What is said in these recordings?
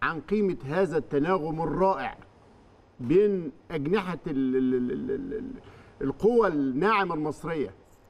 عن قيمه هذا التناغم الرائع بين اجنحه ال ال ال ال ال ال القوى الناعمه المصريه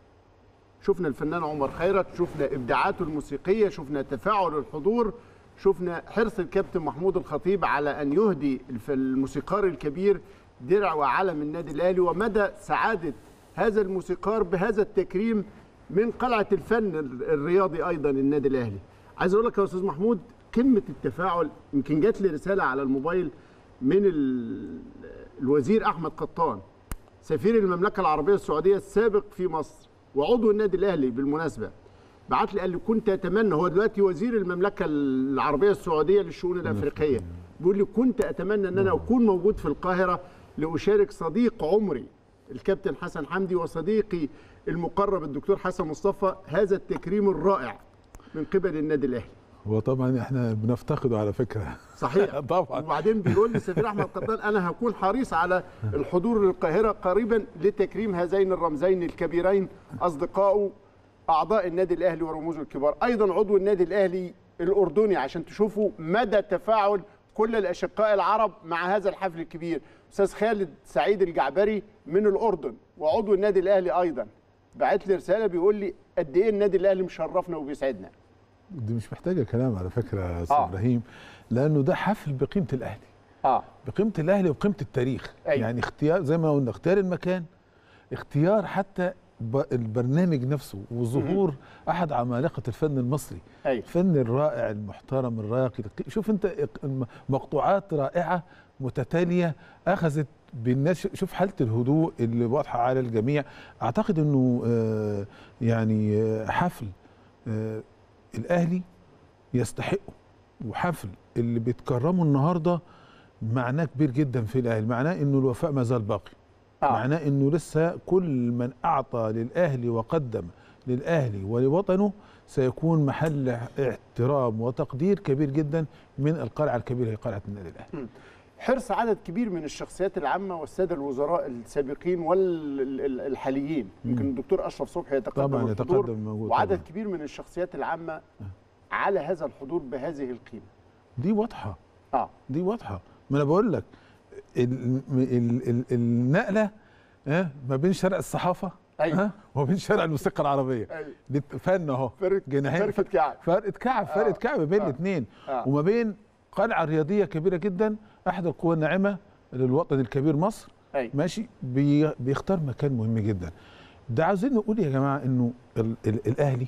شفنا الفنان عمر خيرت شفنا ابداعاته الموسيقيه شفنا تفاعل الحضور شفنا حرص الكابتن محمود الخطيب على ان يهدي الف- الموسيقار الكبير درع وعلم النادي الاهلي ومدى سعاده هذا الموسيقار بهذا التكريم من قلعه الفن ال- الرياضي ايضا النادي الاهلي عايز اقول لك يا استاذ محمود قمه التفاعل يمكن جات لي رساله على الموبايل من ال- الوزير احمد قطان سفير المملكه العربيه السعوديه السابق في مصر وعضو النادي الاهلي بالمناسبه بعت لي قال لي كنت اتمنى هو دلوقتي وزير المملكه العربيه السعوديه للشؤون الافريقيه بيقول لي كنت اتمنى ان انا اكون موجود في القاهره لاشارك صديق عمري الكابتن حسن حمدي وصديقي المقرب الدكتور حسن مصطفى هذا التكريم الرائع من قبل النادي الاهلي هو طبعا احنا بنفتقده على فكره صحيح طبعا وبعدين بيقول لي السفير احمد قطان انا هكون حريص على الحضور للقاهره قريبا لتكريم هذين الرمزين الكبيرين اصدقائه اعضاء النادي الاهلي ورموزه الكبار ايضا عضو النادي الاهلي الاردني عشان تشوفوا مدى تفاعل كل الاشقاء العرب مع هذا الحفل الكبير استاذ خالد سعيد الجعبري من الاردن وعضو النادي الاهلي ايضا بعت لي رساله بيقول لي قد ايه النادي الاهلي مشرفنا وبيسعدنا دي مش محتاجه كلام على فكره يا استاذ آه. ابراهيم لانه ده حفل بقيمه الاهلي اه بقيمه الاهلي وبقيمه التاريخ أيوة. يعني اختيار زي ما قلنا اختيار المكان اختيار حتى ب- البرنامج نفسه وظهور احد عمالقه الفن المصري ايوه الفن الرائع المحترم الراقي شوف انت الم- مقطوعات رائعه متتاليه اخذت بالناس شوف حاله الهدوء اللي واضحه على الجميع اعتقد انه آه، يعني آه، حفل آه، الاهلي يستحقه وحفل اللي بيتكرمه النهارده معناه كبير جدا في الاهلي معناه انه الوفاء ما زال باقي آه. معناه انه لسه كل من اعطى للاهلي وقدم للاهلي ولوطنه سيكون محل احترام وتقدير كبير جدا من القلعه الكبيره هي قلعه النادي الاهلي حرص عدد كبير من الشخصيات العامة والسادة الوزراء السابقين والحاليين يمكن الدكتور أشرف صبحي يتقدم طبعا الحضور يتقدم موجود وعدد طبعاً. كبير من الشخصيات العامة على هذا الحضور بهذه القيمة دي واضحه آه دي واضحه ما انا بقول لك ال- ال- ال- النقله ها ما بين شرق الصحافه أيوة. ها وما بين شرق الموسيقى العربيه أيوة. دي فن اهو فرقة جناحين فرقة كعب فرقه كعب فرقه آه. كعب بين آه. الاثنين آه. وما بين قلعه رياضيه كبيره جدا احد القوى الناعمه للوطن الكبير مصر أيوة. ماشي بي بيختار مكان مهم جدا ده عاوزين نقول يا جماعه انه ال ال الاهلي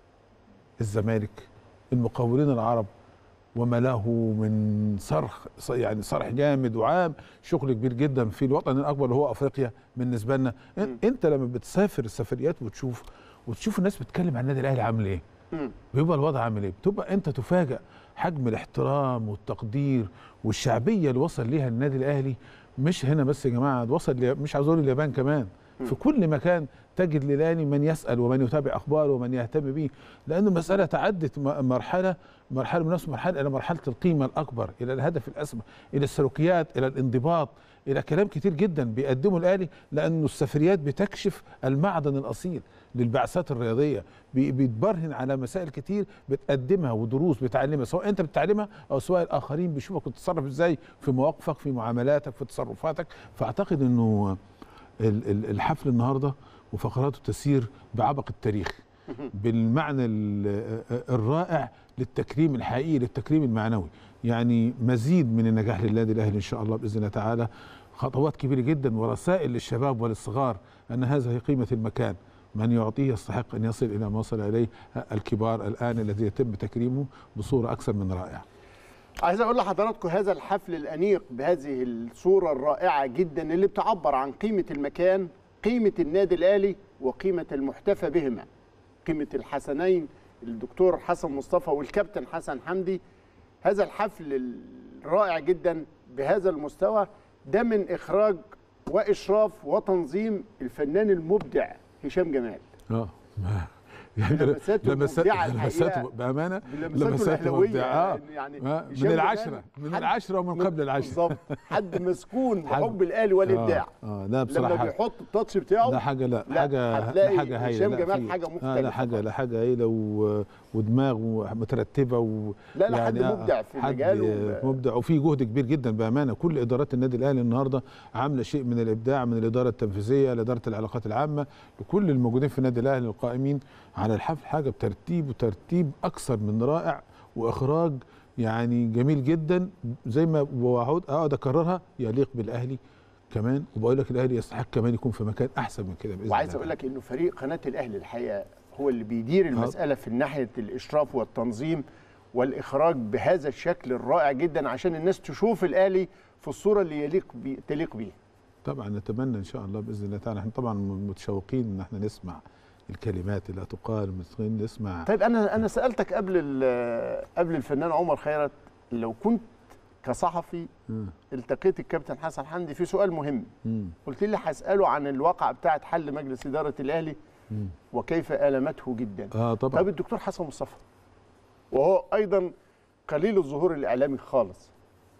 الزمالك المقاولين العرب وما له من صرخ ص- يعني صرح جامد وعام شغل كبير جدا في الوطن الاكبر اللي هو افريقيا بالنسبه لنا إن- مم. انت لما بتسافر السفريات وتشوف وتشوف الناس بتتكلم عن النادي الاهلي عامل ايه مم. بيبقى الوضع عامل ايه؟ بتبقى انت تفاجأ حجم الاحترام والتقدير والشعبيه اللي وصل ليها النادي الاهلي مش هنا بس يا جماعه ده وصل لي- مش عاوز اقول اليابان كمان في كل مكان تجد للاني من يسال ومن يتابع اخباره ومن يهتم به لان المساله تعدت م- مرحله مرحله من نفس مرحله الى مرحله القيمه الاكبر الى الهدف الاسمى الى السلوكيات الى الانضباط الى كلام كتير جدا بيقدمه الاهلي لانه السفريات بتكشف المعدن الاصيل للبعثات الرياضيه بي- بيتبرهن على مسائل كتير بتقدمها ودروس بتعلمها سواء انت بتتعلمها او سواء الاخرين بيشوفك بتتصرف ازاي في مواقفك في معاملاتك في تصرفاتك فاعتقد انه ال- ال- الحفل النهارده وفقراته تسير بعبق التاريخ بالمعنى ال- الرائع للتكريم الحقيقي للتكريم المعنوي يعني مزيد من النجاح للنادي الاهلي ان شاء الله باذن الله تعالى خطوات كبيره جدا ورسائل للشباب وللصغار ان هذا هي قيمه المكان من يعطيه يستحق ان يصل الى ما وصل اليه الكبار الان الذي يتم تكريمه بصوره اكثر من رائعه عايز اقول لحضراتكم هذا الحفل الانيق بهذه الصوره الرائعه جدا اللي بتعبر عن قيمه المكان قيمه النادي الاهلي وقيمه المحتفى بهما قيمه الحسنين الدكتور حسن مصطفى والكابتن حسن حمدي هذا الحفل الرائع جدا بهذا المستوى ده من اخراج واشراف وتنظيم الفنان المبدع هشام جمال اه يعني لمساته مبدعة لمساته الحقيقة. بامانه بلمساته الأهلاوية مبدعة. آه. يعني آه، من هشام العشره جمال من حد- العشره ومن قبل العشره بالظبط حد مسكون حد- بحب الاهلي والابداع اه, آه لا لما بصراحه بيحط التاتش بتاعه لا حاجه لا, لا، حاجه هتلاقي لا حاجه هايله هشام لا جمال في- حاجة آه مختلفة لا حاجه خالص. لا حاجه هايله و... ودماغ مترتبه و... لا، لا، حد آه، مبدع في حد مجاله. مبدع وفي جهد كبير جدا بامانه كل ادارات النادي الاهلي النهارده عامله شيء من الابداع من الاداره التنفيذيه لاداره العلاقات العامه لكل الموجودين في النادي الاهلي القائمين على الحفل حاجه بترتيب وترتيب اكثر من رائع واخراج يعني جميل جدا زي ما بقعد اقعد اكررها يليق بالاهلي كمان وبقول لك الاهلي يستحق كمان يكون في مكان احسن من كده باذن وعايز الله اقول لك انه فريق قناه الاهلي الحقيقه هو اللي بيدير المساله في ناحيه الاشراف والتنظيم والاخراج بهذا الشكل الرائع جدا عشان الناس تشوف الاهلي في الصوره اللي يليق بي تليق بيه طبعا نتمنى ان شاء الله باذن الله تعالى احنا طبعا متشوقين ان احنا نسمع الكلمات اللي هتقال متشوقين نسمع طيب انا انا سالتك قبل ال- قبل الفنان عمر خيرت لو كنت كصحفي مم. التقيت الكابتن حسن حمدي في سؤال مهم مم. قلت لي هساله عن الواقعه بتاعه حل مجلس اداره الاهلي مم. وكيف المته جدا اه طبعا طب الدكتور حسن مصطفى وهو ايضا قليل الظهور الاعلامي خالص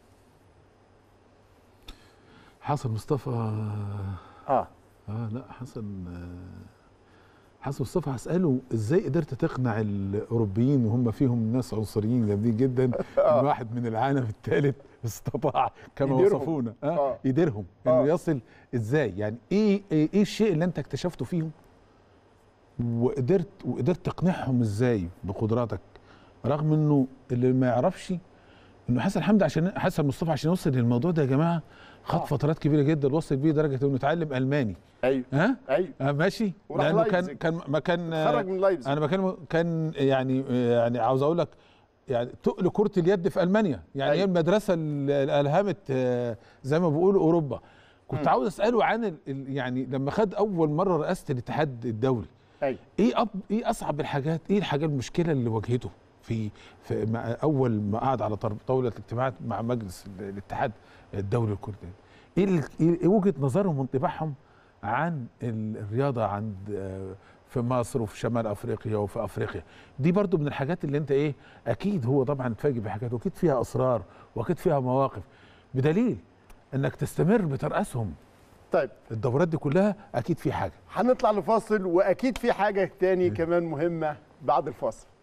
حسن مصطفى اه اه لا حسن آه حسن مصطفى هسأله ازاي قدرت تقنع الاوروبيين وهم فيهم ناس عنصريين جامدين جدا ان واحد من العالم الثالث استطاع كما يديرهم. وصفونا آه آه. يديرهم انه آه. يصل ازاي يعني ايه ايه, إيه الشيء اللي انت اكتشفته فيهم وقدرت وقدرت تقنعهم ازاي بقدراتك رغم انه اللي ما يعرفش انه حسن حمدي عشان حسن مصطفى عشان يوصل للموضوع ده يا جماعه خد آه. فترات كبيره جدا وصل بيه لدرجه انه اتعلم الماني ايوه ها ايوه آه ماشي وراح لانه كان لايبزيج. كان ما كان خرج من لايبزيج انا بكلم كان يعني يعني عاوز اقول لك يعني تقل كره اليد في المانيا يعني هي أيوة. المدرسه اللي الهمت آه، زي ما بيقولوا اوروبا كنت مم. عاوز اساله عن ال- ال- يعني لما خد اول مره رئاسه الاتحاد الدولي ايوه ايه أب ايه اصعب الحاجات ايه الحاجه المشكله اللي واجهته في, في مع اول ما قعد على طر- طاوله الاجتماعات مع مجلس ال- الاتحاد الدولي لكره اليد ايه ال- ايه وجهه نظرهم وانطباعهم عن ال- الرياضه عند آه، في مصر وفي شمال افريقيا وفي افريقيا دي برضو من الحاجات اللي انت ايه اكيد هو طبعا اتفاجئ بحاجات واكيد فيها اسرار واكيد فيها مواقف بدليل انك تستمر بترأسهم طيب الدورات دي كلها اكيد في حاجه هنطلع لفاصل واكيد في حاجه تاني كمان مهمه بعد الفاصل